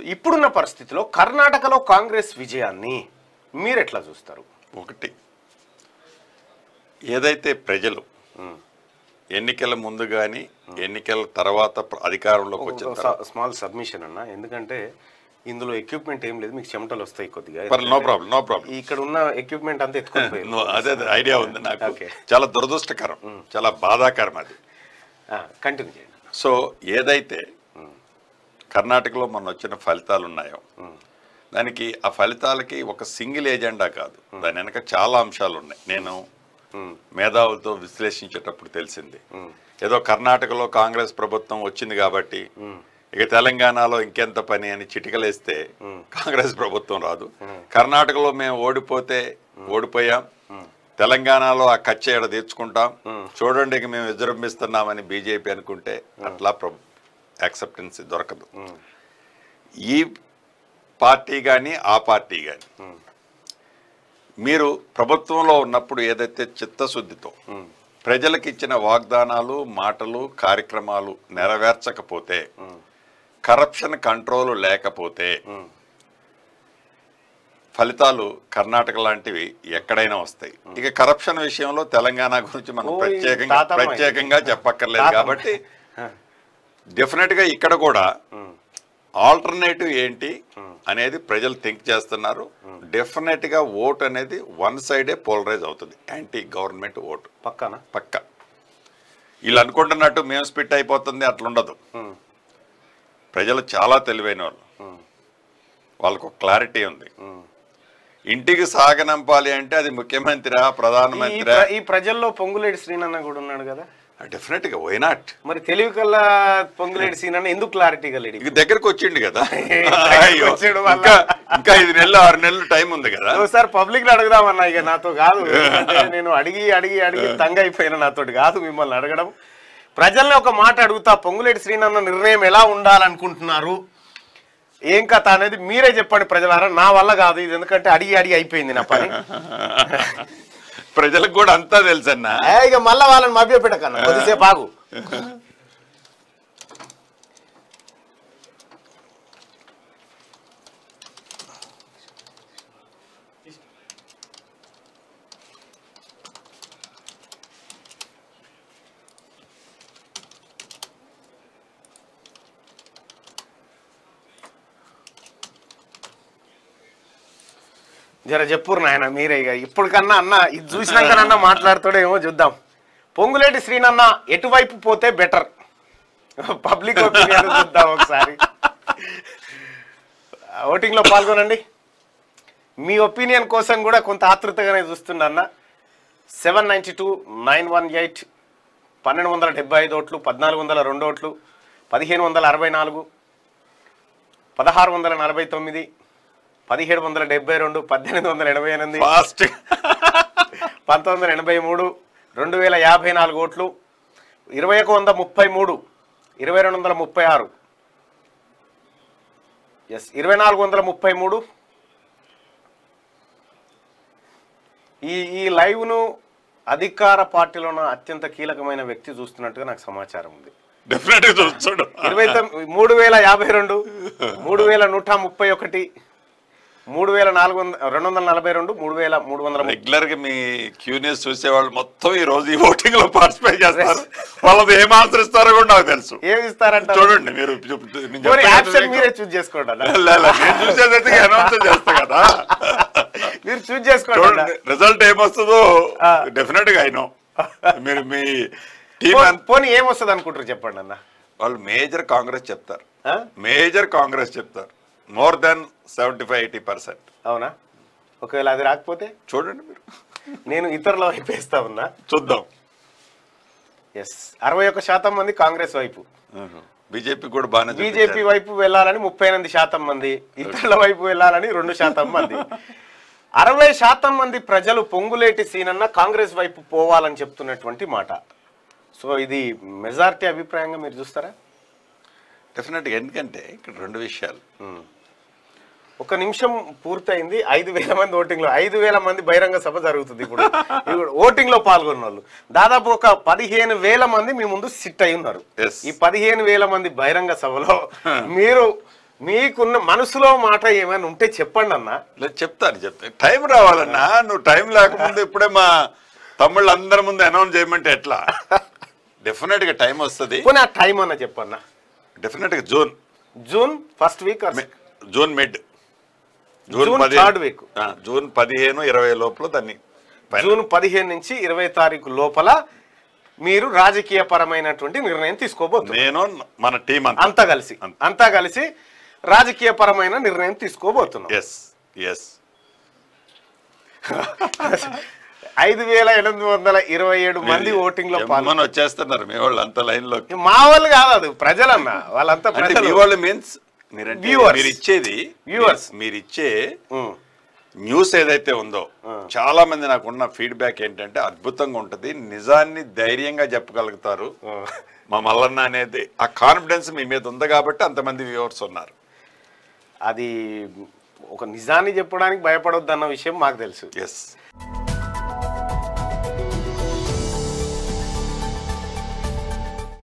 ఇప్పుడున్న పరిస్థితిలో కర్ణాటకలో కాంగ్రెస్ విజయాన్ని మీరు ఎట్లా చూస్తారు ఒకటి ఏదైతే ప్రజలు ఎన్నికల ముందు కానీ ఎన్నికల తర్వాత ప్ర- అధికారంలోకి వచ్చిన తర్వాత స్మాల్ సబ్మిషన్ అన్న ఎందుకంటే ఇందులో ఎక్విప్మెంట్ ఏం లేదు మీకు చెమటలు వస్తాయి కొద్దిగా నో ప్రాబ్లం నో ప్రాబ్లం ఇక్కడ ఉన్న ఎక్విప్మెంట్ అంతా ఎత్తుకొని పోయారు. అదే అదే ఐడియా ఉంది నాకు Okay. చాలా దురదృష్టకరం చాలా బాధాకరం అది ఆ, కంటిన్యూ చేయండి సో ఏదైతే కర్ణాటకలో మొన్న వచ్చిన ఫలితాలు ఉన్నాయో దానికి ఆ ఫలితాలకి ఒక సింగిల్ ఏజెండా కాదు దాని వెనక చాలా అంశాలు ఉన్నాయి నేను మేధావులతో విశ్లేషించేటప్పుడు తెలిసింది ఏదో కర్ణాటకలో కాంగ్రెస్ ప్రభుత్వం వచ్చింది కాబట్టి ఇక తెలంగాణలో ఇంకెంత పని అని చిటికలేస్తే కాంగ్రెస్ ప్రభుత్వం రాదు కర్ణాటకలో మేము ఓడిపోతే ఓడిపోయాం తెలంగాణలో ఆ కచ్చేడ తీర్చుకుంటాం చూడండి ఇక మేము విజృంభిస్తున్నామని బీజేపీ అనుకుంటే అట్లా యాక్సెప్టెన్స్ దొరకదు ఈ పార్టీ కానీ ఆ పార్టీ కానీ మీరు ప్రభుత్వంలో ఉన్నప్పుడు ఏదైతే చిత్తశుద్ధితో ప్రజలకు ఇచ్చిన వాగ్దానాలు మాటలు కార్యక్రమాలు నెరవేర్చకపోతే కరప్షన్ కంట్రోల్ లేకపోతే ఫలితాలు కర్ణాటక లాంటివి ఎక్కడైనా వస్తాయి ఇక కరప్షన్ విషయంలో తెలంగాణ గురించి మనం ఓ, ఈ ప్రత్యేకంగా తాతమ్మ ఇది. ప్రత్యేకంగా చెప్పక్కర్లేదు తాతమ్మ. కాబట్టి డెఫినెట్ గా ఇక్కడ కూడా ఆల్టర్నేటివ్ ఏంటి అనేది ప్రజలు థింక్ చేస్తున్నారు డెఫినెట్ గా ఓట్ అనేది వన్ సైడే పోలరైజ్ అవుతుంది యాంటీ గవర్నమెంట్ ఓటు పక్కన పక్క వీళ్ళు అనుకుంటున్నట్టు మేము స్పిట్ అయిపోతుంది అట్లుండదు ప్రజలు చాలా తెలివైన వాళ్ళు వాళ్ళకు క్లారిటీ ఉంది ఇంటికి సాగనంపాలి అంటే అది ముఖ్యమంత్రి ఈ ప్రధానమంత్రి ప్ర- ఈ ప్రజల్లో పొంగులేటి శ్రీనన్న కూడా ఉన్నాడు కదా డెఫినెట్ గా వైనాట్ మరి తెలివి కల్లా పొంగులేటి శ్రీనన్న ఎందుకు క్లారిటీగా లేడు ఇక దగ్గరకు వచ్చిండు కదా దగ్గరకు అయ్యో, వచ్చాడు మళ్ళా. ఇంకా ఇంకా ఐదు నెలలు ఆరు నెలలు టైం ఉంది కదా ఒకసారి పబ్లిక్ లో అడుగుదామన్నా ఇక నాతో కాదు ఎందుకంటే నేను అడిగి అడిగి అడిగి తంగ అయిపోయిన నాతోటి కాదు మిమ్మల్ని అడగడం ప్రజల్ని ఒక మాట అడుగుతా పొంగులేటి శ్రీనన్న నిర్ణయం ఎలా ఉండాలనుకుంటున్నారు ఏం కథ అనేది మీరే చెప్పండి ప్రజలారా నా వల్ల కాదు ఇది ఎందుకంటే అడిగి అడిగి అయిపోయింది నా పని ప్రజలకు కూడా అంతా తెలుసన్నా ఏ, ఇక మళ్ళా వాళ్ళని మభ్య పెట్టకన్నా కొద్దిసేపు ఆగు జర చెప్పురు నాయన మీరే ఇక ఇప్పటికన్నా అన్న ఇది చూసినాకనన్నా మాట్లాడుతాడేమో చూద్దాం పొంగులేటి శ్రీనన్న ఎటువైపు పోతే బెటర్ పబ్లిక్ ఒపీనియన్ చూద్దాం ఒకసారి ఓటింగ్ లో పాల్గొనండి మీ ఒపీనియన్ కోసం కూడా కొంత ఆతృతగానే చూస్తున్నా seven ninety two nine one eight పన్నెండు వందల డెబ్బై ఐదు ఓట్లు పద్నాలుగు వందల రెండు ఓట్లు పదిహేను వందల అరవై నాలుగు పదహారు వందల నలభై తొమ్మిది పదిహేడు వందల డెబ్బై రెండు పద్దెనిమిది వందల ఎనభై ఎనిమిది ఫాస్ట్ పంతొమ్మిది వందల ఎనభై మూడు రెండు వేల యాభై నాలుగు ఓట్లు ఇరవై ఒక వంద ముప్పై మూడు ఇరవై రెండు వందల ముప్పై ఆరు ఎస్ ఇరవై నాలుగు వందల ముప్పై మూడు ఈ ఈ లైవ్ను అధికార పార్టీలో ఉన్న అత్యంత కీలకమైన వ్యక్తి చూస్తున్నట్టుగా నాకు సమాచారం ఉంది డెఫినెట్ గా చూస్తాడు ఇరవై తొమ్మిది మూడు వేల యాభై రెండు మూడు వేల నూట ముప్పై ఒకటి మూడు వేల నాలుగు వందల రెండు వందల నలభై రెండు మూడు వేల మూడు వందల ముప్పై రెగ్యులర్ గా మీ క్యూ న్యూస్ చూసే వాళ్ళు మొత్తం ఈ రోజు ఈ ఓటింగ్ లో పార్టిసిపేట్ చేస్తారు వాళ్ళది ఏం ఆన్సర్ ఇస్తారో కూడా నాకు తెలుసు ఏమి ఇస్తారంట చూడండి మీరు చెప్- నేను మరి చెప్పేది ఆప్షన్ మీకు- మీరే చూజ్ చేసుకోండి అన్న. లే, లే, నేను చూసేదైతే అనౌన్స్ చేస్తా కదా మీరు చూజ్ చేసుకోండి అన్న. చూడండి రిజల్ట్ ఏమొస్తుందో ఆ. డెఫినెట్ గా అయినో మీరు మీ టీం పో- పోనీ ఏమొస్తుంది అనుకుంటారు చెప్పండి అన్న వాళ్ళు మేజర్ కాంగ్రెస్ చెప్తారు ఆ? మేజర్ కాంగ్రెస్ చెప్తారు more than seventy five eighty percent అవునా ఒకవేళ అది రాకపోతే చూడండి మీరు నేను ఇతరుల వైపు వేస్తా ఉన్నా చూద్దాం ఎస్ అరవై ఒక్క శాతం మంది కాంగ్రెస్ వైపు బీజేపీ కూడా బాగానే బీజేపీ చూపించారు. వైపు వెళ్ళాలని ముప్పై ఎనిమిది శాతం మంది ఇతరుల వైపు వెళ్ళాలని రెండు శాతం మంది అరవై శాతం మంది ప్రజలు పొంగులేటి సీనన్న కాంగ్రెస్ వైపు పోవాలని చెప్తున్నటువంటి మాట సో ఇది మెజారిటీ అభిప్రాయంగా మీరు చూస్తారా డెఫినెట్ గా ఎందుకంటే ఇక్కడ రెండు విషయాలు ఒక నిమిషం పూర్తయింది ఐదు వేల మంది ఓటింగ్ లో ఐదు వేల మంది బహిరంగ సభ జరుగుతుంది ఇప్పుడు ఇప్పుడు ఓటింగ్ లో పాల్గొన్న వాళ్ళు దాదాపు ఒక పదిహేను వేల మంది మీ ముందు సిట్ అయి ఉన్నారు Yes. ఈ పదిహేను వేల మంది బహిరంగ సభలో మీరు మీకున్న మనసులో మాట ఏమైనా ఉంటే చెప్పండి అన్న లేదు చెప్తాను చెప్తాను టైం రావాలన్నా నువ్వు టైం లేకముందు ఇప్పుడే మా తమ్ముళ్ళు అందరి ముందు అనౌన్స్ చేయమంటే ఎట్లా డెఫినెట్ గా టైం వస్తుంది పోనీ ఆ టైం అన్న చెప్పన్న డెఫినెట్ గా June June first week May- June mid June పదిహేను- థర్డ్ వీక్. ఆ, జూన్ పదిహేను ఇరవై లోపల దాన్ని పైన- జూన్ పదిహేను నుంచి ఇరవై తారీఖు లోపల మీరు రాజకీయ పరమైనటువంటి నిర్ణయం తీసుకోబోతున్నారు నేను మన టీం అంతా అంతా కలిసి అంతా కలిసి రాజకీయ పరమైన నిర్ణయం తీసుకోబోతున్నాం ఎస్ ఎస్ ఐదు వేల ఎనిమిది వందల ఇరవై ఏడు మంది ఓటింగ్ లో పాల్గొన్నారు ఎమ్మని వచ్చేస్తున్నారు మీ వాళ్ళు అంత లైన్ లో మా వాళ్ళు కాదు అది ప్రజలన్న వాళ్ళంతా అంటే మీ ప్రజలు వాళ్ళు మీన్స్ మీరంటే Viewers. మీరు ఇచ్చేది Viewers. మీరు ఇచ్చే ఉమ్, న్యూస్ ఏదైతే ఉందో చాలా మంది నాకు ఉన్న ఫీడ్బ్యాక్ ఏంటంటే అద్భుతంగా ఉంటది నిజాన్ని ధైర్యంగా చెప్పగలుగుతారు ఉమ్. మా మల్లన్న అనేది ఆ కాన్ఫిడెన్స్ మీ మీద ఉంది కాబట్టి అంతమంది వ్యూవర్స్ ఉన్నారు అది ఒక నిజాన్ని చెప్పడానికి భయపడొద్దు అన్న విషయం మాకు తెలుసు ఎస్